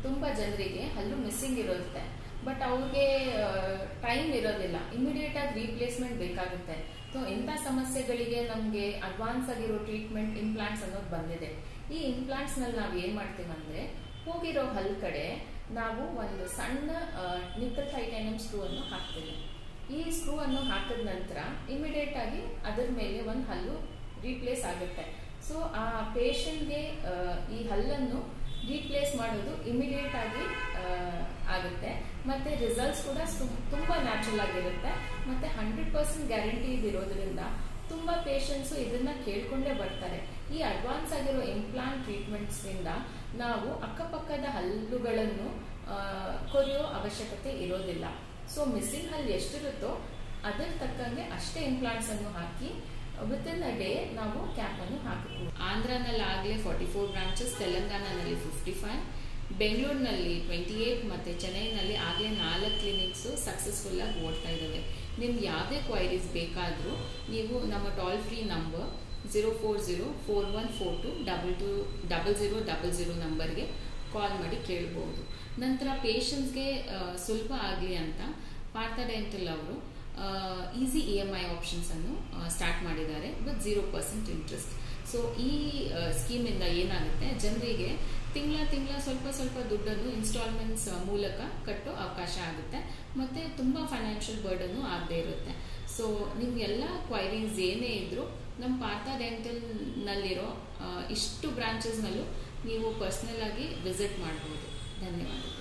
ತುಂಬ ಜನರಿಗೆ ಹಲ್ಲು ಮಿಸ್ಸಿಂಗ್ ಇರುತ್ತೆ ಬಟ್ ಅವ್ರಿಗೆ ಟೈಮ್ ಇರೋದಿಲ್ಲ ಇಮಿಡಿಯೇಟ್ ಆಗಿ ರೀಪ್ಲೇಸ್ಮೆಂಟ್ ಬೇಕಾಗುತ್ತೆ ಸೊ ಇಂಥ ಸಮಸ್ಯೆಗಳಿಗೆ ನಮಗೆ ಅಡ್ವಾನ್ಸ್ ಆಗಿರೋ ಟ್ರೀಟ್ಮೆಂಟ್ ಇಂಪ್ಲಾಂಟ್ಸ್ ಅನ್ನೋದು ಬಂದಿದೆ ಈ ಇಂಪ್ಲಾಂಟ್ಸ್ ನಲ್ಲಿ ನಾವು ಏನ್ ಮಾಡ್ತೀವಿ ಅಂದ್ರೆ ಹೋಗಿರೋ ಹಲ್ ಕಡೆ ನಾವು ಒಂದು ಸಣ್ಣ ನಿಕ್ಕಲ್ ಟೈಟಾನಿಯಂ ಸ್ಕ್ರೂ ಅನ್ನು ಹಾಕ್ತೀವಿ ಈ ಸ್ಕ್ರೂ ಅನ್ನು ಹಾಕಿದ ನಂತರ ಇಮಿಡಿಯೇಟ್ ಆಗಿ ಅದರ ಮೇಲೆ ಒಂದು ಹಲ್ಲು ರೀಪ್ಲೇಸ್ ಆಗುತ್ತೆ ಸೊ ಆ ಪೇಷಂಟ್ಗೆ ಈ ಹಲ್ಲನ್ನು ರೀಪ್ಲೇಸ್ ಮಾಡೋದು ಇಮಿಡಿಯೇಟ್ ಆಗಿ ಆ, ಆಗುತ್ತೆ ಮತ್ತೆ ರಿಸಲ್ಟ್ಸ್ ಕೂಡ ಸು- ತುಂಬಾ ನ್ಯಾಚುರಲ್ ಆಗಿರುತ್ತೆ ಮತ್ತೆ ಹಂಡ್ರೆಡ್ ಪರ್ಸೆಂಟ್ ಗ್ಯಾರಂಟಿ ಇರೋದ್ರಿಂದ ತುಂಬಾ ಪೇಷಂಟ್ಸ್ ಇದನ್ನ ಕೇಳ್ಕೊಂಡೇ ಬರ್ತಾರೆ ಈ ಅಡ್ವಾನ್ಸ್ ಆಗಿರೋ ಇಂಪ್ಲಾಂಟ್ ಟ್ರೀಟ್ಮೆಂಟ್ಸ್ ಇಂದ ನಾವು ಅಕ್ಕಪಕ್ಕದ ಹಲ್ಲುಗಳನ್ನು ಆ, ಕೊರೆಯೋ ಅವಶ್ಯಕತೆ ಇರೋದಿಲ್ಲ ಸೊ ಮಿಸ್ಸಿಂಗ್ ಹಲ್ ಎಷ್ಟಿರುತ್ತೋ ಅದರ ತಕ್ಕಂಗೆ ಅಷ್ಟೇ ಇಂಪ್ಲಾಂಟ್ಸ್ ಅನ್ನು ಹಾಕಿ ವಿತ್ ಇನ್ ಅ ಡೇ ನಾವು ಕ್ಯಾಪ್ ಅನ್ನು ಹಾಕಬಹುದು ಆಂಧ್ರನಲ್ಲಿ ಆಗಲೇ ಫಾರ್ಟಿ ಫೋರ್ ಬ್ರಾಂಚಸ್ ತೆಲಂಗಾಣನಲ್ಲಿ ಫಿಫ್ಟಿ ಫೈವ್ ಬೆಂಗಳೂರಿನಲ್ಲಿ ಟ್ವೆಂಟಿ ಏಟ್ ಮತ್ತೆ ಚೆನ್ನೈನಲ್ಲಿ ಆಗಲೇ ನಾಲ್ಕು ಕ್ಲಿನಿಕ್ಸ್ ಸಕ್ಸಸ್ಫುಲ್ ಆಗಿ ಓಡ್ತಾ ಇದ್ದಾವೆ ನಿಮ್ಗೆ ಯಾವುದೇ ಕ್ವೈರೀಸ್ ಬೇಕಾದರೂ ನೀವು ನಮ್ಮ toll free number zero four zero four one four two double two double zero double zero ನಂಬರ್ಗೆ ಕಾಲ್ ಮಾಡಿ ಕೇಳ್ಬೋದು ನಂತರ ಪೇಷಂಟ್ಸ್ಗೆ ಸುಲಭ ಆಗಲಿ ಅಂತ ಪಾರ್ಥ ಡೆಂಟಲ್ ಅವರು easy E M I options ಅನ್ನು ಸ್ಟಾರ್ಟ್ ಮಾಡಿದ್ದಾರೆ with zero percent interest so ಈ ಸ್ಕೀಮಿಂದ ಏನಾಗುತ್ತೆ ಜನರಿಗೆ ತಿಂಗಳ ತಿಂಗಳ ಸ್ವಲ್ಪ ಸ್ವಲ್ಪ ದುಡ್ಡನ್ನು ಇನ್ಸ್ಟಾಲ್ಮೆಂಟ್ಸ್ ಮೂಲಕ ಕಟ್ಟೋ ಅವಕಾಶ ಆಗುತ್ತೆ ಮತ್ತೆ ತುಂಬಾ ಫೈನಾನ್ಷಿಯಲ್ ಬರ್ಡನ್ನು ಆಗದೆ ಇರುತ್ತೆ ಸೊ ನಿಮ್ಗೆಲ್ಲ ಕ್ವೈರೀಸ್ ಏನೇ ಇದ್ರೂ ನಮ್ಮ ಪಾರ್ಥ ಡೆಂಟಲ್ನಲ್ಲಿರೋ ಇಷ್ಟು ಬ್ರಾಂಚಸ್ನಲ್ಲೂ ನೀವು ಪರ್ಸ್ನಲ್ ಆಗಿ ವಿಸಿಟ್ ಮಾಡ್ಬೋದು ಧನ್ಯವಾದ